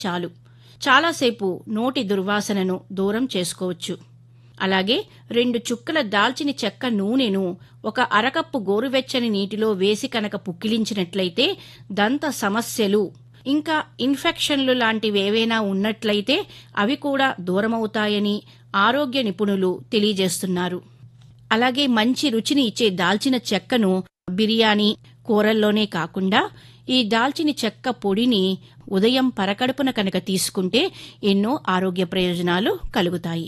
చాలు చాలాసేపు నోటి దుర్వాసనను దూరం చేసుకోవచ్చు అలాగే రెండు చుక్కల దాల్చిన చెక్క నూనెను ఒక అరకప్పు గోరువెచ్చని నీటిలో వేసి కనుక పుక్కిలించినట్లయితే దంత సమస్యలు ఇంకా ఇన్ఫెక్షన్లు లాంటివేవైనా ఉన్నట్లయితే అవి కూడా దూరమవుతాయని ఆరోగ్య నిపుణులు తెలియజేస్తున్నారు అలాగే మంచి రుచిని ఇచ్చే దాల్చిన చెక్కను బిర్యానీ కూరల్లోనే కాకుండా ఈ దాల్చిన చెక్క పొడిని ఉదయం పరకడుపున కనుక తీసుకుంటే ఎన్నో ఆరోగ్య ప్రయోజనాలు కలుగుతాయి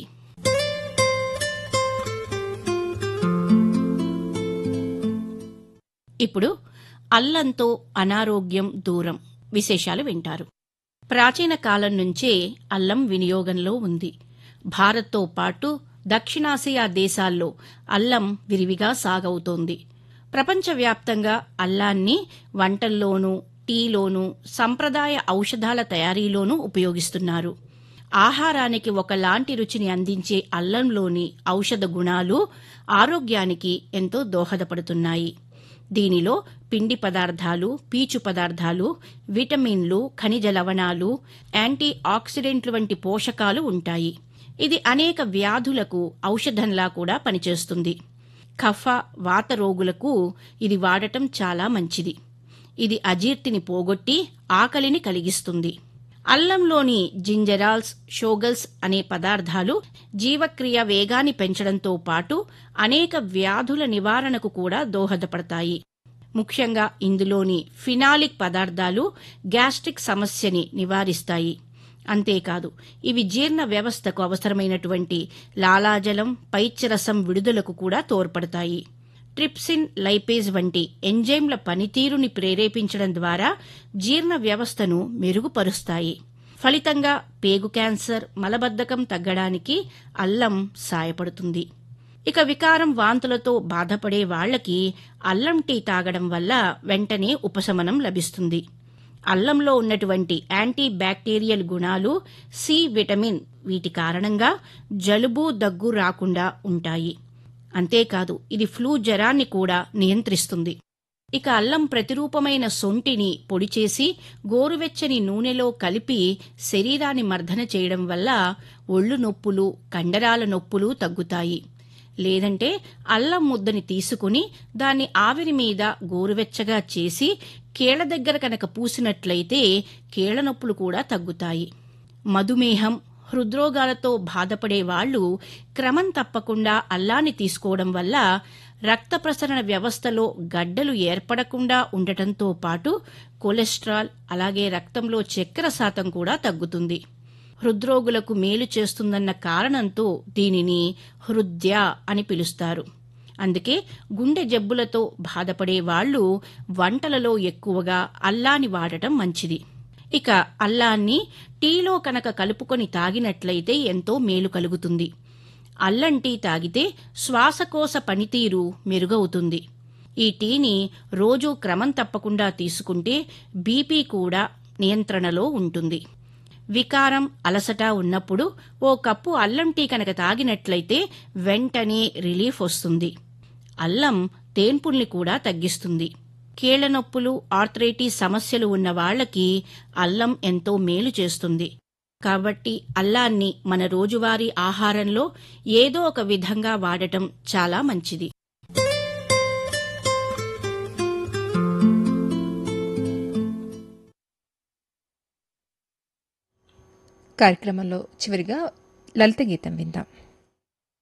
ఇప్పుడు అల్లంతో అనారోగ్యం దూరం విశేషాలు వింటారు ప్రాచీన కాలం నుంచే అల్లం వినియోగంలో ఉంది భారత్తో పాటు దక్షిణాసియా దేశాల్లో అల్లం విరివిగా సాగవుతోంది ప్రపంచవ్యాప్తంగా అల్లాన్ని వంటల్లోనూ టీలోనూ సంప్రదాయ ఔషధాల తయారీలోనూ ఉపయోగిస్తున్నారు ఆహారానికి ఒకలాంటి రుచిని అందించే అల్లంలోని ఔషధ గుణాలు ఆరోగ్యానికి ఎంతో దోహదపడుతున్నాయి దీనిలో పిండి పదార్థాలు పీచు పదార్థాలు విటమిన్లు ఖనిజ లవణాలు యాంటీ ఆక్సిడెంట్లు వంటి పోషకాలు ఉంటాయి ఇది అనేక వ్యాధులకు ఔషధంలా కూడా పనిచేస్తుంది కఫ వాత రోగులకు ఇది వాడటం చాలా మంచిది ఇది అజీర్తిని పోగొట్టి ఆకలిని కలిగిస్తుంది అల్లంలోని జింజరాల్స్ షోగల్స్ అనే పదార్థాలు జీవక్రియ వేగాన్ని పెంచడంతో పాటు అనేక వ్యాధుల నివారణకు కూడా దోహదపడతాయి ముఖ్యంగా ఇందులోని ఫినాలిక్ పదార్థాలు గ్యాస్ట్రిక్ సమస్యని నివారిస్తాయి అంతేకాదు ఇవి జీర్ణ వ్యవస్థకు అవసరమైనటువంటి లాలాజలం పైత్యరసం విడుదలకు కూడా తోడ్పడతాయి ట్రిప్సిన్ లైపేజ్ వంటి ఎంజైమ్ల పనితీరుని ప్రేరేపించడం ద్వారా జీర్ణ వ్యవస్థను మెరుగుపరుస్తాయి ఫలితంగా పేగు క్యాన్సర్ మలబద్ధకం తగ్గడానికి అల్లం సాయపడుతుంది ఇక వికారం వాంతులతో బాధపడే వాళ్లకి అల్లం టీ తాగడం వల్ల వెంటనే ఉపశమనం లభిస్తుంది అల్లంలో ఉన్నటువంటి యాంటీ బ్యాక్టీరియల్ గుణాలు సి విటమిన్ వీటి కారణంగా జలుబు దగ్గు రాకుండా ఉంటాయి అంతేకాదు ఇది ఫ్లూ జ్వరాన్ని కూడా నియంత్రిస్తుంది ఇక అల్లం ప్రతిరూపమైన సొంటిని పొడి చేసి గోరువెచ్చని నూనెలో కలిపి శరీరాన్ని మర్దన చేయడం వల్ల ఒళ్ళు నొప్పులు కండరాల నొప్పులు తగ్గుతాయి లేదంటే అల్లం ముద్దని తీసుకుని దాన్ని ఆవిరి మీద గోరువెచ్చగా చేసి కీళ్ల దగ్గర కనుక పూసినట్లయితే కీళ్ల నొప్పులు కూడా తగ్గుతాయి మధుమేహం హృద్రోగాలతో బాధపడే వాళ్లు క్రమం తప్పకుండా అల్లాన్ని తీసుకోవడం వల్ల రక్త ప్రసరణ వ్యవస్థలో గడ్డలు ఏర్పడకుండా ఉండటంతో పాటు కొలెస్ట్రాల్ అలాగే రక్తంలో చక్కెర శాతం కూడా తగ్గుతుంది హృద్రోగులకు మేలు చేస్తుందన్న కారణంతో దీనిని హృద్య అని పిలుస్తారు అందుకే గుండె జబ్బులతో బాధపడే వాళ్లు వంటలలో ఎక్కువగా అల్లాని వాడటం మంచిది ఇక అల్లాన్ని టీలో కనుక కలుపుకొని తాగినట్లయితే ఎంతో మేలు కలుగుతుంది అల్లం టీ తాగితే శ్వాసకోశ పనితీరు మెరుగవుతుంది ఈ టీని రోజూ క్రమం తప్పకుండా తీసుకుంటే బీపీ కూడా నియంత్రణలో ఉంటుంది వికారం అలసట ఉన్నప్పుడు ఓ కప్పు అల్లం టీ కనుక తాగినట్లయితే వెంటనే రిలీఫ్ వస్తుంది అల్లం తేన్పుల్ని కూడా తగ్గిస్తుంది కీళ్ల నొప్పులు ఆర్థరైటిస్ సమస్యలు ఉన్న వాళ్లకి అల్లం ఎంతో మేలు చేస్తుంది కాబట్టి అల్లాన్ని మన రోజువారీ ఆహారంలో ఏదో ఒక విధంగా వాడటం చాలా మంచిది కార్యక్రమంలో చివరిగా లలిత గీతం విందాం